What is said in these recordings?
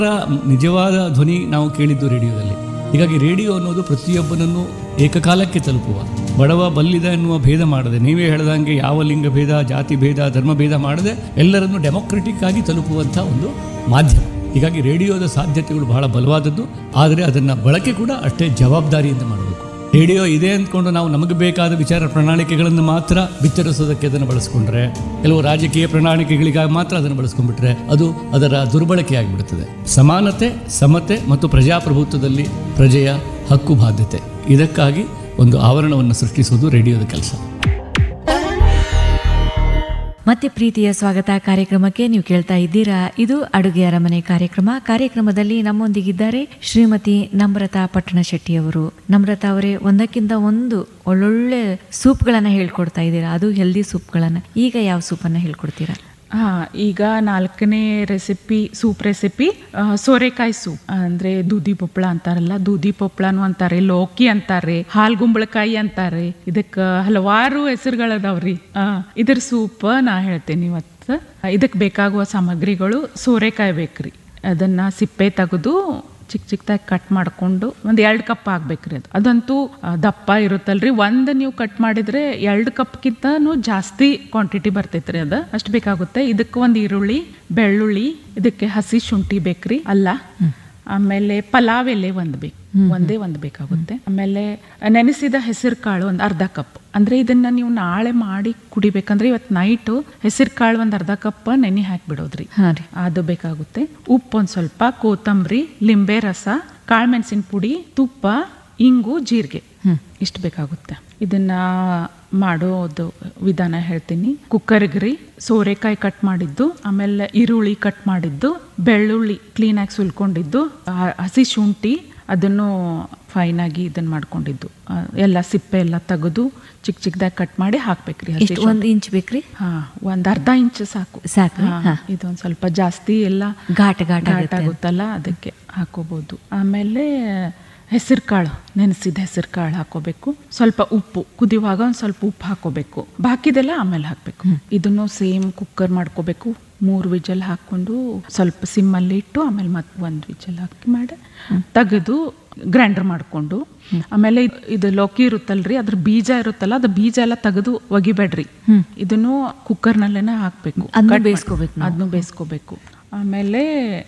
ನಿಜವಾದ ಧ್ವನಿ ನಾವು ಕೇಳಿದ್ದು ರೇಡಿಯೋದಲ್ಲಿ ಹೀಗಾಗಿ ರೇಡಿಯೋ ಅನ್ನೋದು ಪ್ರತಿಯೊಬ್ಬನನ್ನು ಏಕಕಾಲಕ್ಕೆ ತಲುಪುವ ಬಡವ ಬಲ್ಲಿದ ಎನ್ನುವ ಭೇದ ಮಾಡದೆ ನೀವೇ ಹೇಳ್ದಂಗೆ ಯಾವ ಲಿಂಗ ಭೇದ ಜಾತಿ ಭೇದ ಧರ್ಮ ಭೇದ ಮಾಡದೆ ಎಲ್ಲರನ್ನು ಡೆಮೊಕ್ರೆಟಿಕ್ ಆಗಿ ತಲುಪುವಂಥ ಒಂದು ಮಾಧ್ಯಮ ಹೀಗಾಗಿ ರೇಡಿಯೋದ ಸಾಧ್ಯತೆಗಳು ಬಹಳ ಬಲವಾದದ್ದು ಆದರೆ ಅದನ್ನು ಬಳಕೆ ಕೂಡ ಅಷ್ಟೇ ಜವಾಬ್ದಾರಿಯಿಂದ ಮಾಡಬೇಕು ರೇಡಿಯೋ ಇದೆ ಅಂದ್ಕೊಂಡು ನಾವು ನಮಗೆ ಬೇಕಾದ ವಿಚಾರ ಪ್ರಣಾಳಿಕೆಗಳನ್ನು ಮಾತ್ರ ಬಿತ್ತರಿಸೋದಕ್ಕೆ ಅದನ್ನು ಬಳಸ್ಕೊಂಡ್ರೆ ಕೆಲವು ರಾಜಕೀಯ ಪ್ರಣಾಳಿಕೆಗಳಿಗಾಗಿ ಮಾತ್ರ ಅದನ್ನು ಬಳಸ್ಕೊಂಡ್ಬಿಟ್ರೆ ಅದು ಅದರ ದುರ್ಬಳಕೆ ಆಗಿಬಿಡುತ್ತದೆ ಸಮಾನತೆ ಸಮತೆ ಮತ್ತು ಪ್ರಜಾಪ್ರಭುತ್ವದಲ್ಲಿ ಪ್ರಜೆಯ ಹಕ್ಕು ಬಾಧ್ಯತೆ ಇದಕ್ಕಾಗಿ ಒಂದು ಆವರಣವನ್ನು ಸೃಷ್ಟಿಸುವುದು ರೇಡಿಯೋದ ಕೆಲಸ ಮತ್ತೆ ಪ್ರೀತಿಯ ಸ್ವಾಗತ ಕಾರ್ಯಕ್ರಮಕ್ಕೆ ನೀವು ಕೇಳ್ತಾ ಇದ್ದೀರಾ ಇದು ಅಡುಗೆ ಅರಮನೆ ಕಾರ್ಯಕ್ರಮ ಕಾರ್ಯಕ್ರಮದಲ್ಲಿ ನಮ್ಮೊಂದಿಗಿದ್ದಾರೆ ಶ್ರೀಮತಿ ನಮ್ರತಾ ಪಟ್ಟಣ ಶೆಟ್ಟಿ ಅವರು ನಮ್ರತಾ ಅವರೇ ಒಂದಕ್ಕಿಂತ ಒಂದು ಒಳ್ಳೊಳ್ಳೆ ಸೂಪ್ಗಳನ್ನ ಹೇಳ್ಕೊಡ್ತಾ ಇದ್ದೀರಾ ಅದು ಹೆಲ್ದಿ ಸೂಪ್ಗಳನ್ನ ಈಗ ಯಾವ ಸೂಪನ್ನ ಹೇಳ್ಕೊಡ್ತೀರಾ ಹಾ ಈಗ ನಾಲ್ಕನೇ ರೆಸಿಪಿ ಸೂಪ್ ರೆಸಿಪಿ ಸೋರೆಕಾಯಿ ಸೂಪ್ ಅಂದ್ರೆ ದೂದಿ ಪೊಪ್ಪಳ ಅಂತಾರಲ್ಲ ದೂದಿ ಪೊಪ್ಪಳನು ಅಂತಾರೆ ಲೋಕಿ ಅಂತಾರೆ ಹಾಲ್ಗುಂಬಳಕಾಯಿ ಅಂತಾರೆ ಇದಕ್ಕ ಹಲವಾರು ಹೆಸರುಗಳದಾವ್ರಿ ಆ, ಇದ್ರ ಸೂಪ್ ನಾ ಹೇಳ್ತೇನೆ ಇವತ್ತು ಇದಕ್ಕೆ ಬೇಕಾಗುವ ಸಾಮಗ್ರಿಗಳು ಸೋರೆಕಾಯಿ ಬೇಕ್ರಿ ಅದನ್ನ ಸಿಪ್ಪೆ ತೆಗೆದು ಚಿಕ್ಕ ಚಿಕ್ಕದಾಗಿ ಕಟ್ ಮಾಡ್ಕೊಂಡು ಒಂದು ಎರಡು ಕಪ್ ಹಾಕ್ಬೇಕ್ರಿ ಅದು ಅದಂತೂ ಆ, ದಪ್ಪ ಇರುತ್ತಲ್ರಿ ಒಂದು ನೀವು ಕಟ್ ಮಾಡಿದ್ರೆ ಎರಡು ಕಪ್ಗಿಂತನೂ ಜಾಸ್ತಿ ಕ್ವಾಂಟಿಟಿ ಬರ್ತೈತ್ರಿ ಅದು ಅಷ್ಟು ಬೇಕಾಗುತ್ತೆ ಇದಕ್ಕೆ ಒಂದು ಈರುಳ್ಳಿ ಬೆಳ್ಳುಳ್ಳಿ ಇದಕ್ಕೆ ಹಸಿ ಶುಂಠಿ ಬೇಕ್ರಿ ಅಲ್ಲ ಆಮೇಲೆ ಪಲಾವ್ ಎಲೆ ಒಂದು ಬೇಕು ಒಂದೇ ಒಂದು ಬೇಕಾಗುತ್ತೆ ಆಮೇಲೆ ನೆನೆಸಿದ ಹೆಸರು ಕಾಳು ಒಂದು ಅರ್ಧ ಕಪ್ ಅಂದ್ರೆ ಇದನ್ನ ನೀವು ನಾಳೆ ಮಾಡಿ ಕುಡಿಬೇಕಂದ್ರೆ ಇವತ್ತು ನೈಟು ಹೆಸರು ಕಾಳು ಒಂದು ಅರ್ಧ ಕಪ್ ನೆನೆ ಹಾಕ್ಬಿಡೋದ್ರಿ ಹಾ ರೀ ಅದು ಬೇಕಾಗುತ್ತೆ ಉಪ್ಪು ಒಂದು ಸ್ವಲ್ಪ ಕೊತ್ತಂಬರಿ ಲಿಂಬೆ ರಸ ಕಾಳುಮೆಣಸಿನ ಪುಡಿ ತುಪ್ಪ ಇಂಗು ಜೀರಿಗೆ ಇಷ್ಟು ಬೇಕಾಗುತ್ತೆ ಇದನ್ನ ಮಾಡೋದು ವಿಧಾನ ಹೇಳ್ತೀನಿ ಕುಕ್ಕರ್ಗ್ರಿ ಸೋರೆಕಾಯಿ ಕಟ್ ಮಾಡಿದ್ದು ಆಮೇಲೆ ಈರುಳ್ಳಿ ಕಟ್ ಮಾಡಿದ್ದು ಬೆಳ್ಳುಳ್ಳಿ ಕ್ಲೀನಾಗಿ ಸುಲ್ಕೊಂಡಿದ್ದು ಹ- ಹಸಿ ಶುಂಠಿ ಅದನ್ನು ಫೈನಾಗಿ ಇದನ್ನ ಮಾಡ್ಕೊಂಡಿದ್ದು ಆ, ಎಲ್ಲ ಸಿಪ್ಪೆ ಎಲ್ಲ ತೆಗೆದು ಚಿಕ್ಕ ಚಿಕ್ಕದಾಗಿ ಕಟ್ ಮಾಡಿ ಹಾಕ್ಬೇಕ್ರಿ ಹಸಿ ಎಷ್ಟು ಒಂದು ಇಂಚ್ ಬೇಕ್ರಿ ಹಾ ಒಂದ್ ಅರ್ಧ ಇಂಚ್ ಸಾಕು ಸಾಕು ಹಾ, ಇದೊಂದ್ ಸ್ವಲ್ಪ ಜಾಸ್ತಿ ಎಲ್ಲ ಘಾಟ್ ಘಾಟ್ ಘಾಟ್ ಆಗುತ್ತೆ ಆಗುತ್ತಲ್ಲ ಅದಕ್ಕೆ ಹಾಕೋಬಹುದು ಆಮೇಲೆ ಹೆಸರು ಕಾಳು ನೆನೆಸಿದ ಹೆಸರು ಕಾಳು ಹಾಕೋಬೇಕು ಸ್ವಲ್ಪ ಉಪ್ಪು ಕುದಿಯುವಾಗ ಒಂದು ಸ್ವಲ್ಪ ಉಪ್ಪು ಹಾಕೋಬೇಕು ಬಾಕಿದೆಲ್ಲ ಆಮೇಲೆ ಹಾಕಬೇಕು ಇದನ್ನು ಸೇಮ್ ಕುಕ್ಕರ್ ಮಾಡ್ಕೋಬೇಕು ಮೂರು ವಿಜಲ್ ಹಾಕೊಂಡು ಸ್ವಲ್ಪ ಸಿಮ್ಮಲ್ಲಿ ಇಟ್ಟು ಆಮೇಲೆ ಮತ್ತೆ ಒಂದು ವಿಜಲ್ ಹಾಕಿ ಮಾಡಿ ತೆಗೆದು ಗ್ರೈಂಡರ್ ಮಾಡಿಕೊಂಡು ಆಮೇಲೆ ಇದ್- ಇದು ಲೌಕಿ ಇರುತ್ತಲ್ರಿ ಅದ್ರ ಬೀಜ ಇರುತ್ತಲ್ಲ ಅದು ಬೀಜ ಎಲ್ಲ ತೆಗೆದು ಒಗಿಬೇಡ್ರಿ ಇದನ್ನು ಕುಕ್ಕರ್ನಲ್ಲೇನೆ ಹಾಕಬೇಕು ಅದ್ನೂ ಬೇಯಿಸ್ಕೋಬೇಕು ನಾವು. ಅದನ್ನು ಬೇಯಿಸ್ಕೋಬೇಕು ಆಮೇಲೆ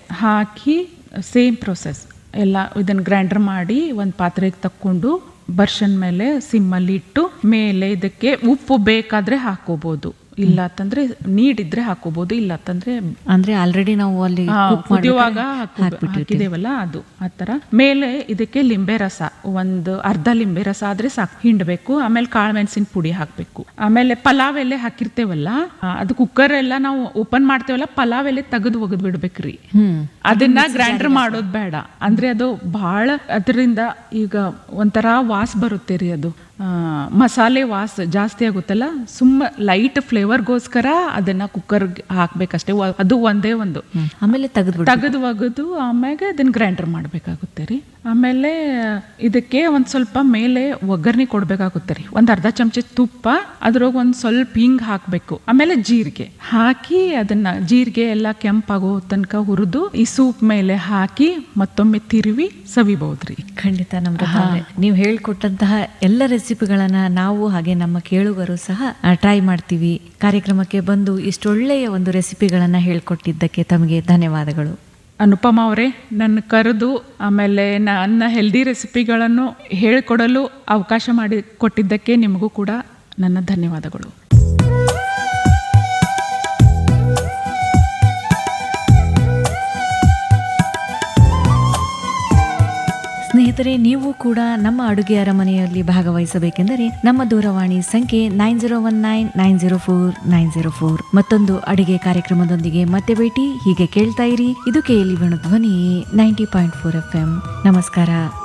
ಹಾಕಿ ಸೇಮ್ ಪ್ರೊಸೆಸ್ ಎಲ್ಲ ಇದನ್ನ ಗ್ರೈಂಡರ್ ಮಾಡಿ ಒಂದು ಪಾತ್ರೆಗೆ ತಕ್ಕೊಂಡು ಬರ್ಷನ್ ಮೇಲೆ ಸಿಮ್ಮಲ್ಲಿ ಇಟ್ಟು ಮೇಲೆ ಇದಕ್ಕೆ ಉಪ್ಪು ಬೇಕಾದ್ರೆ ಹಾಕೋಬಹುದು ಇಲ್ಲ ಅಂತಂದ್ರೆ ನೀಡಿದ್ರೆ ಹಾಕೋಬಹುದು ಇಲ್ಲ ಅಂತಂದ್ರೆ ಅಂದ್ರೆ ಆಲ್ರೆಡಿ ನಾವು ಅಲ್ಲಿ ಆ, cook ಕುದಿಯುವಾಗ ಮಾಡ್ಬೇಕಾದ್ರೆ ಹಾಕು- ಹಾಕ್ಬಿಟ್ಟಿರ್ತೀವಿ. ಹಾಕಿದೇವಲ್ಲ ಅದು ಆ ಥರ ಮೇಲೆ ಇದಕ್ಕೆ ಲಿಂಬೆ ರಸ ಒಂದು ಅರ್ಧ ಲಿಂಬೆ ರಸ ಆದ್ರೆ ಸಾಕು ಹಿಂಡಬೇಕು ಆಮೇಲೆ ಕಾಳು ಮೆಣಸಿನ ಪುಡಿ ಹಾಕ್ಬೇಕು ಆಮೇಲೆ ಪಲಾವ್ ಎಲೆ ಹಾಕಿರ್ತೇವಲ್ಲ ಆ, ಅದು ಕುಕ್ಕರ್ ಎಲ್ಲ ನಾವು ಓಪನ್ ಮಾಡ್ತೇವಲ್ಲ ಪಲಾವ್ ಎಲೆ ತೆಗೆದು ಒಗದ್ ಬಿಡ್ಬೇಕ್ರಿ ಹ್ಮ್ ಅದನ್ನ ಗ್ರೈಂಡರ್ ಮಾಡೋದು ಬೇಡ ಅಂದ್ರೆ ಅದು ಬಹಳ ಅದರಿಂದ ಈಗ ಒಂಥರ ವಾಸ್ ಬರುತ್ತೆ ರೀ ಅದು ಆ, ಮಸಾಲೆ ವಾಸ್ ಜಾಸ್ತಿ ಆಗುತ್ತಲ್ಲ ಸುಮ್ಮ ಲೈಟ್ ಫ್ಲೇವರ್ಗೋಸ್ಕರ ಅದನ್ನ ಕುಕ್ಕರ್ ಹಾಕ್ಬೇಕಷ್ಟೇ ವ- ಅದು ಒಂದೇ ಒಂದು ಹ್ಮ್. ಆಮೇಲೆ ತೆಗೆದ್ಬಿಡು ತೆಗೆದು ಒಗೆದು ಆಮ್ಯಾಗ ಅದನ್ನ ಗ್ರೈಂಡರ್ ಮಾಡಬೇಕಾಗುತ್ತೆ ರೀ ಆಮೇಲೆ ಇದಕ್ಕೆ ಒಂದು ಸ್ವಲ್ಪ ಮೇಲೆ ಒಗ್ಗರಣೆ ಕೊಡಬೇಕಾಗುತ್ತೆ ರೀ ಒಂದು ಅರ್ಧ ಚಮಚ ತುಪ್ಪ ಅದ್ರೊಳಗೆ ಒಂದು ಸ್ವಲ್ಪ ಹಿಂಗ್ ಹಾಕಬೇಕು ಆಮೇಲೆ ಜೀರಿಗೆ ಹಾಕಿ ಅದನ್ನ ಜೀರಿಗೆ ಎಲ್ಲ ಕೆಂಪಾಗೋ ತನಕ ಹುರಿದು ಈ ಸೂಪ್ ಮೇಲೆ ಹಾಕಿ ಮತ್ತೊಮ್ಮೆ ತಿರುವಿ ಸವಿಬಹುದ್ರಿ ಖಂಡಿತ ನಮ್ರತಾ ಅವರೇ ನೀವು ಹೇಳ್ಕೊಟ್ಟಂತಹ ಎಲ್ಲ ರೆಸಿಪಿಗಳನ್ನ ನಾವು ಹಾಗೆ ನಮ್ಮ ಕೇಳುಗರು ಸಹ ಟ್ರೈ ಮಾಡ್ತೀವಿ ಕಾರ್ಯಕ್ರಮಕ್ಕೆ ಬಂದು ಇಷ್ಟೊಳ್ಳೆಯ ಒಂದು ರೆಸಿಪಿಗಳನ್ನ ಹೇಳ್ಕೊಟ್ಟಿದ್ದಕ್ಕೆ ತಮಗೆ ಧನ್ಯವಾದಗಳು ಅನುಪಮ ಅವರೇ ನನ್ನ ಕರೆದು ಆಮೇಲೆ ನನ್ನ ಹೆಲ್ದಿ ರೆಸಿಪಿಗಳನ್ನು ಹೇಳಿಕೊಡಲು ಅವಕಾಶ ಮಾಡಿ ಕೊಟ್ಟಿದ್ದಕ್ಕೆ ನಿಮಗೂ ಕೂಡ ನನ್ನ ಧನ್ಯವಾದಗಳು ಸ್ನೇಹಿತರೆ ನೀವು ಕೂಡ ನಮ್ಮ ಅಡುಗೆ ಅರಮನೆಯಲ್ಲಿ ಭಾಗವಹಿಸಬೇಕೆಂದರೆ ನಮ್ಮ ದೂರವಾಣಿ ಸಂಖ್ಯೆ nine zero one nine nine zero four nine zero four ಮತ್ತೊಂದು ಅಡುಗೆ ಕಾರ್ಯಕ್ರಮದೊಂದಿಗೆ ಮತ್ತೆ ಭೇಟಿ ಹೀಗೆ ಕೇಳ್ತಾ ಇರಿ ಇದು ಕೇಳಿ ಧ್ವನಿ ninety point four F M ನಮಸ್ಕಾರ